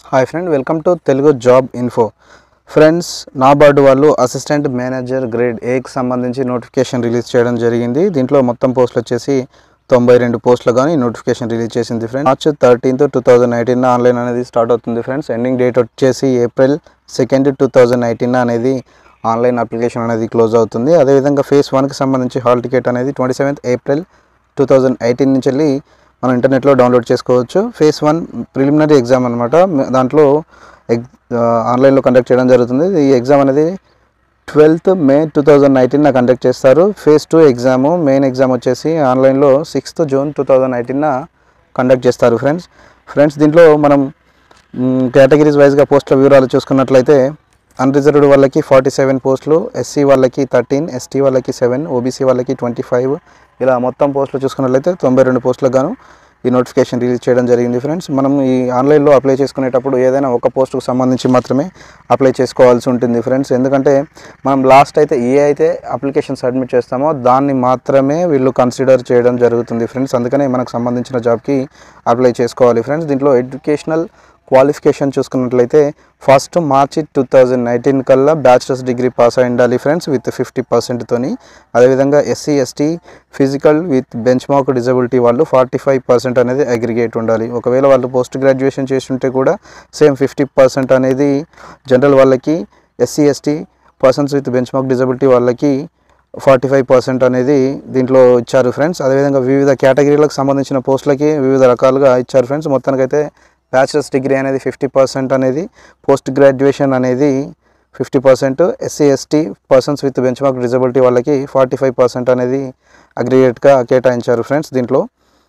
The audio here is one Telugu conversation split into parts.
hi friend welcome to Telugu job info friends NABARD వాళ్ళు అసిస్టెంట్ మేనేజర్ గ్రేడ్ ఏకి సంబంధించి నోటిఫికేషన్ రిలీజ్ చేయడం జరిగింది దీంట్లో మొత్తం పోస్టులు వచ్చేసి తొంభై రెండు పోస్టులు కానీ నోటిఫికేషన్ రిలీజ్ చేసింది friends March thirteenth two thousand nineteen online అనేది స్టార్ట్ అవుతుంది ఫ్రెండ్స్ ఎండింగ్ డేట్ వచ్చేసి April second two thousand nineteen అనేది ఆన్లైన్ అప్లికేషన్ అనేది క్లోజ్ అవుతుంది అదేవిధంగా ఫేస్ వన్కి సంబంధించి హాల్ టికెట్ అనేది twenty seventh April two thousand eighteen నుంచి వెళ్ళి మనం ఇంటర్నెట్లో డౌన్లోడ్ చేసుకోవచ్చు ఫేస్ వన్ ప్రిలిమినరీ ఎగ్జామ్ అనమాట దాంట్లో ఎగ్ ఆన్లైన్లో కండక్ట్ చేయడం జరుగుతుంది ఈ ఎగ్జామ్ అనేది ట్వెల్త్ మే టూ థౌజండ్ నైన్టీన్న కండక్ట్ చేస్తారు phase two exam main exam వచ్చేసి ఆన్లైన్లో సిక్స్త్ జూన్ టూ థౌజండ్ నైన్టీన్న కండక్ట్ చేస్తారు ఫ్రెండ్స్ ఫ్రెండ్స్ దీంట్లో మనం కేటగిరీస్ వైజ్గా పోస్టుల వివరాలు చూసుకున్నట్లయితే అన్రిజర్వ్డ్ వాళ్ళకి ఫార్టీ సెవెన్ పోస్టులు ఎస్సీ వాళ్ళకి థర్టీన్ ఎస్టీ వాళ్ళకి సెవెన్ ఓబీసీ వాళ్ళకి ట్వంటీ ఫైవ్ ఇలా మొత్తం పోస్టులు చూసుకున్నట్లయితే తొంభై రెండు పోస్టులకు గాను ఈ నోటిఫికేషన్ రిలీజ్ చేయడం జరిగింది ఫ్రెండ్స్ మనం ఈ ఆన్లైన్లో అప్లై చేసుకునేటప్పుడు ఏదైనా ఒక పోస్టుకు సంబంధించి మాత్రమే అప్లై చేసుకోవాల్సి ఉంటుంది ఫ్రెండ్స్ ఎందుకంటే మనం లాస్ట్ అయితే ఏ అయితే అప్లికేషన్ సబ్మిట్ చేస్తామో దాన్ని మాత్రమే వీళ్ళు కన్సిడర్ చేయడం జరుగుతుంది ఫ్రెండ్స్ అందుకనే మనకు సంబంధించిన జాబ్కి అప్లై చేసుకోవాలి ఫ్రెండ్స్ దీంట్లో ఎడ్యుకేషనల్ క్వాలిఫికేషన్ చూసుకున్నట్లయితే first March two thousand nineteen కల్లా బ్యాచిలర్స్ డిగ్రీ పాస్ అయి ఉండాలి ఫ్రెండ్స్ విత్ ఫిఫ్టీ పర్సెంట్తోని అదేవిధంగా SC ST physical with benchmark disability వాళ్ళు ఫార్టీ ఫైవ్ పర్సెంట్ అనేది అగ్రిగేట్ ఉండాలి ఒకవేళ వాళ్ళు పోస్ట్ గ్రాడ్యుయేషన్ చేసి ఉంటే కూడా సేమ్ ఫిఫ్టీ పర్సెంట్ అనేది జనరల్ వాళ్ళకి SC ST persons with benchmark disability వాళ్ళకి ఫార్టీ ఫైవ్ పర్సెంట్ అనేది దీంట్లో ఇచ్చారు ఫ్రెండ్స్ అదేవిధంగా వివిధ కేటగిరీలకు సంబంధించిన పోస్టులకి వివిధ రకాలుగా ఇచ్చారు ఫ్రెండ్స్ మొత్తానికైతే బ్యాచిలర్స్ డిగ్రీ అనేది ఫిఫ్టీ పర్సెంట్ అనేది పోస్ట్ గ్రాడ్యుయేషన్ అనేది fifty percent SC ST persons with benchmark disability వాళ్ళకి ఫార్టీ ఫైవ్ పర్సెంట్ అనేది అగ్రిగేట్గా కేటాయించారు ఫ్రెండ్స్ దీంట్లో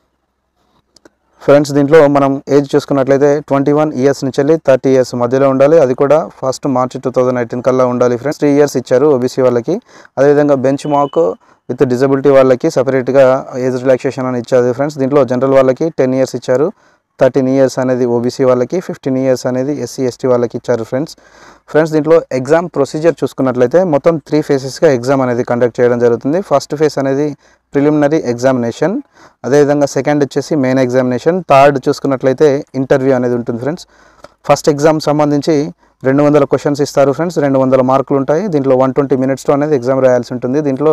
ఫ్రెండ్స్ దీంట్లో మనం ఏజ్ చూసుకున్నట్లయితే ట్వంటీ వన్ ఇయర్స్ నుంచి వెళ్ళి థర్టీ ఇయర్స్ మధ్యలో ఉండాలి అది కూడా first March two thousand nineteen కల్లా ఉండాలి ఫ్రెండ్స్ త్రీ ఇయర్స్ ఇచ్చారు ఓబీసీ వాళ్ళకి అదేవిధంగా బెంచ్ మార్క్ విత్ డిజబిలిటీ వాళ్ళకి సపరేట్గా ఏజ్ రిలాక్సేషన్ అని ఇచ్చారు ఫ్రెండ్స్ దీంట్లో జనరల్ వాళ్ళకి టెన్ ఇయర్స్ ఇచ్చారు థర్టీన్ ఇయర్స్ అనేది ఓబీసీ వాళ్ళకి ఫిఫ్టీన్ ఇయర్స్ అనేది ఎస్సీ ఎస్టీ వాళ్ళకి ఇచ్చారు ఫ్రెండ్స్ ఫ్రెండ్స్ దీంట్లో ఎగ్జామ్ ప్రొసీజర్ చూసుకున్నట్లయితే మొత్తం త్రీ ఫేసెస్గా ఎగ్జామ్ అనేది కండక్ట్ చేయడం జరుగుతుంది ఫస్ట్ ఫేస్ అనేది ప్రిలిమినరీ ఎగ్జామినేషన్ అదేవిధంగా సెకండ్ వచ్చేసి మెయిన్ ఎగ్జామినేషన్ థర్డ్ చూసుకున్నట్లయితే ఇంటర్వ్యూ అనేది ఉంటుంది ఫ్రెండ్స్ ఫస్ట్ ఎగ్జామ్ సంబంధించి రెండు వందల క్వశ్చన్స్ ఇస్తారు ఫ్రెండ్స్ రెండు వందల మార్కులు ఉంటాయి దీంట్లో వన్ ట్వంటీ మినిట్స్లో అనేది ఎగ్జామ్ రాయాల్సి ఉంటుంది దీంట్లో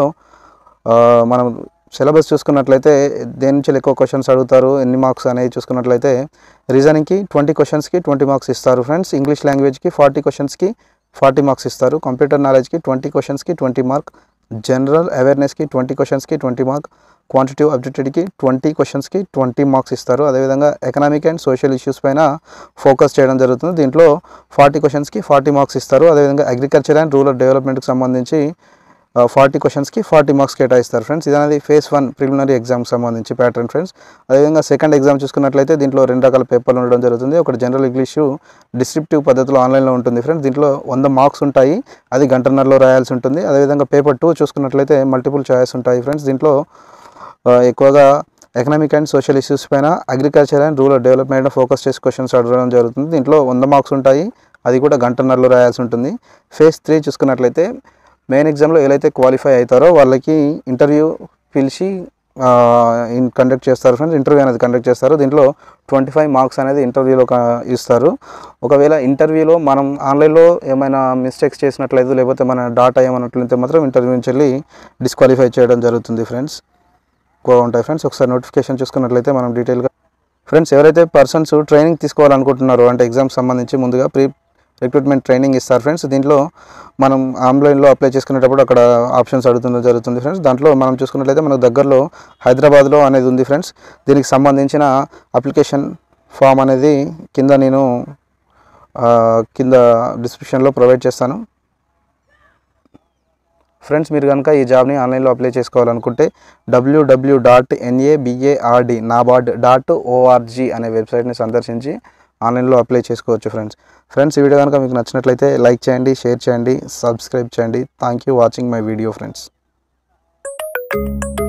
మనం సిలబస్ చూసుకున్నట్లయితే దేని నుంచి ఎక్కువ క్వశ్చన్స్ అడుగుతారు ఎన్ని మార్క్స్ అనేవి చూసుకున్నట్లయితే రీజనింగ్కి ట్వంటీ క్వశ్చన్స్కి ట్వంటీ మార్క్స్ ఇస్తారు ఫ్రెండ్స్ ఇంగ్లీష్ లాంగ్వేజ్కి ఫార్టీ క్వశ్చన్స్కి ఫార్టీ మార్క్స్ ఇస్తారు కంప్యూటర్ నాలెడ్జ్కి ట్వంటీ క్వశ్చన్స్కి ట్వంటీ మార్క్ జనరల్ అవేర్నెస్కి ట్వంటీ క్వశ్చన్స్కి ట్వంటీ మార్క్ క్వాంటిటివ్ అబ్జెక్టివ్కి ట్వంటీ క్వశ్చన్స్కి ట్వంటీ మార్క్స్ ఇస్తారు అదేవిధంగా ఎకనామిక్ అండ్ సోషల్ ఇష్యూస్ పైన ఫోకస్ చేయడం జరుగుతుంది దీంట్లో ఫార్టీ క్వశ్చన్స్కి ఫార్టీ మార్క్స్ ఇస్తారు అదేవిధంగా అగ్రికల్చర్ అండ్ రూరల్ డెవలప్మెంట్కి సంబంధించి ఫార్టీ క్వశ్చన్స్కి ఫార్టీ మార్క్స్ కేటాయిస్తారు ఫ్రెండ్స్ ఇది అనేది ఫేస్ వన్ ప్రిలిమినరీ ఎగ్జామ్కి సంబంధించి ప్యాటర్న్ ఫ్రెండ్స్ అదేవిధంగా సెకండ్ ఎగ్జామ్ చూసుకున్నట్లయితే దీంట్లో రెండు రకాల పేపర్లు ఉండడం జరుగుతుంది ఒకటి జనరల్ ఇంగ్లీషు డిస్క్రిప్టివ్ పద్ధతిలో ఆన్లైన్లో ఉంటుంది ఫ్రెండ్స్ దీంట్లో వంద మార్క్స్ ఉంటాయి అది గంటన్నరలో రాయాల్సి ఉంటుంది అదేవిధంగా పేపర్ టూ చూసుకున్నట్లయితే మల్టిపుల్ చాయిస్ ఉంటాయి ఫ్రెండ్స్ దీంట్లో ఎక్కువగా ఎకనామిక్ అండ్ సోషల్ ఇష్యూస్ పైన agriculture and rural development focus చేసి క్వశ్చన్స్ అడగడం జరుగుతుంది దీంట్లో వంద మార్క్స్ ఉంటాయి అది కూడా గంటన్నరలో రాయాల్సి ఉంటుంది ఫేజ్ త్రీ చూసుకున్నట్లయితే మెయిన్ ఎగ్జామ్లో ఏదైతే క్వాలిఫై అవుతారో వాళ్ళకి ఇంటర్వ్యూ పిలిచి కండక్ట్ చేస్తారు ఫ్రెండ్స్ ఇంటర్వ్యూ అనేది కండక్ట్ చేస్తారు దీంట్లో ట్వంటీ ఫైవ్ మార్క్స్ అనేది ఇంటర్వ్యూలో ఇస్తారు ఒకవేళ ఇంటర్వ్యూలో మనం ఆన్లైన్లో ఏమైనా మిస్టేక్స్ చేసినట్లయితే లేకపోతే మన డాటా ఏమన్నట్లయితే మాత్రం ఇంటర్వ్యూ నుంచి వెళ్ళి డిస్క్వాలిఫై చేయడం జరుగుతుంది ఫ్రెండ్స్ ఎక్కువ ఉంటాయి ఫ్రెండ్స్ ఒకసారి నోటిఫికేషన్ చూసుకున్నట్లయితే మనం డీటెయిల్గా ఫ్రెండ్స్ ఎవరైతే పర్సన్స్ ట్రైనింగ్ తీసుకోవాలనుకుంటున్నారో అంటే ఎగ్జామ్ సంబంధించి ముందుగా ప్రీ రిక్రూట్మెంట్ ట్రైనింగ్ ఇస్తారు ఫ్రెండ్స్ దీంట్లో మనం ఆన్లైన్లో అప్లై చేసుకునేటప్పుడు అక్కడ ఆప్షన్స్ అడుగుతుందో జరుగుతుంది ఫ్రెండ్స్ దాంట్లో మనం చూసుకున్నట్లయితే మనకు దగ్గరలో హైదరాబాద్లో అనేది ఉంది ఫ్రెండ్స్ దీనికి సంబంధించిన అప్లికేషన్ ఫామ్ అనేది కింద నేను కింద డిస్క్రిప్షన్లో ప్రొవైడ్ చేస్తాను ఫ్రెండ్స్ మీరు కనుక ఈ జాబ్ని ఆన్లైన్లో అప్లై చేసుకోవాలనుకుంటే W W dot N A B A R D NABARD dot O R G అనే వెబ్సైట్ని సందర్శించి ఆన్లైన్లో అప్లై చేసుకోవచ్చు ఫ్రెండ్స్ ఫ్రెండ్స్ ఈ వీడియో కనుక మీకు నచ్చినట్లయితే లైక్ చేయండి షేర్ చేయండి సబ్స్క్రైబ్ చేయండి thank you watching my video friends